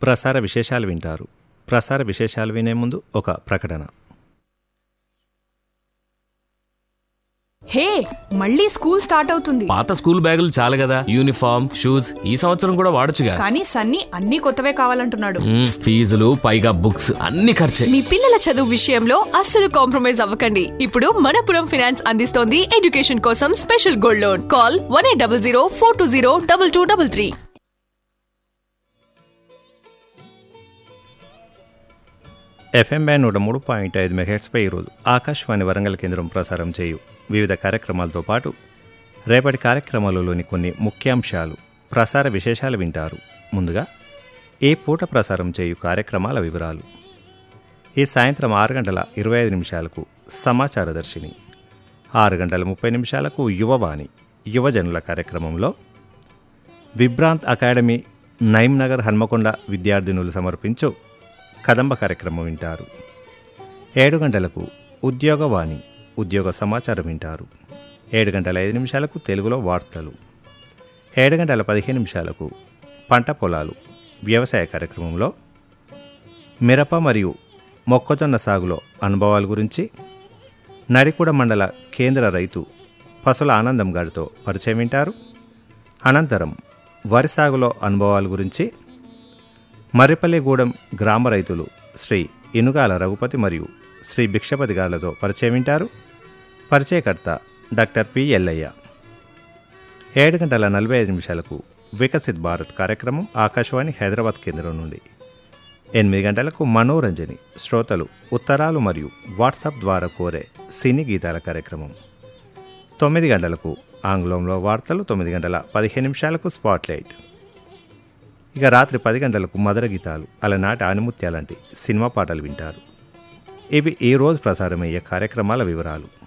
ప్రసార విశేషాలు వింటారు ప్రసార విశేషాలు వినే ముందు ఒక ప్రకటన హే మళ్ళీ స్కూల్ స్టార్ట్ అవుతుంది పాత స్కూల్ బ్యాగులు చాలు కదా యూనిఫామ్ షూస్ ఈ సంవత్సరం కూడా వాడొచ్చుగా కానీ సన్నీ అన్ని కొత్తవే కావాలంటున్నాడు మ్మ్, ఫీజులు పైగా బుక్స్ అన్ని ఖర్చే మీ పిల్లల చదువు విషయంలో అస్సలు కాంప్రమైజ్ అవ్వకండి ఇప్పుడు మనపురం ఫైనాన్స్ అందిస్తోంది ఎడ్యుకేషన్ కోసం special gold loan call one eight double zero four two zero double two double three FM band నూట మూడు పాయింట్ ఐదు మెగాహెట్స్పై ఈరోజు ఆకాశవాణి వరంగల్ కేంద్రం ప్రసారం చేయు వివిధ కార్యక్రమాలతో పాటు రేపటి కార్యక్రమాలలోని కొన్ని ముఖ్యాంశాలు ప్రసార విశేషాలు వింటారు ముందుగా ఏ పూట ప్రసారం చేయు కార్యక్రమాల వివరాలు ఈ సాయంత్రం ఆరు గంటల ఇరవై ఐదు నిమిషాలకు సమాచార దర్శిని ఆరు గంటల ముప్పై నిమిషాలకు యువవాణి యువజనుల కార్యక్రమంలో విభ్రాంత్ అకాడమీ నైమ్ నగర్ హన్మకొండ విద్యార్థినులు సమర్పించు కదంబ కార్యక్రమం వింటారు ఏడు గంటలకు ఉద్యోగవాణి ఉద్యోగ సమాచారం వింటారు ఏడు గంటల ఐదు నిమిషాలకు తెలుగులో వార్తలు ఏడు గంటల పదిహేను నిమిషాలకు పంట పొలాలు వ్యవసాయ కార్యక్రమంలో మిరప మరియు మొక్కజొన్న సాగులో అనుభవాల గురించి నడికూడ మండల కేంద్ర రైతు పసుల ఆనందం గారితో పరిచయం వింటారు అనంతరం వరి సాగులో అనుభవాల గురించి మర్రిపల్లిగూడెం గ్రామ రైతులు శ్రీ ఇనుగాల రఘుపతి మరియు శ్రీ భిక్షపతి గారులతో పరిచయం వింటారు పరిచయకర్త డాక్టర్ పి ఎల్లయ్య ఏడు గంటల నలభై ఐదు నిమిషాలకు వికసిత్ భారత్ కార్యక్రమం ఆకాశవాణి హైదరాబాద్ కేంద్రం నుండి ఎనిమిది గంటలకు మనోరంజని శ్రోతలు ఉత్తరాలు మరియు వాట్సాప్ ద్వారా కోరే సినీ గీతాల కార్యక్రమం తొమ్మిది గంటలకు ఆంగ్లంలో వార్తలు తొమ్మిది గంటల పదిహేను నిమిషాలకు స్పాట్లైట్ ఇక రాత్రి పది గంటలకు మధుర గీతాలు అలనాటి ఆనిముత్యాలంటి సినిమా పాటలు వింటారు ఇవి ఈ రోజు ప్రసారమయ్యే కార్యక్రమాల వివరాలు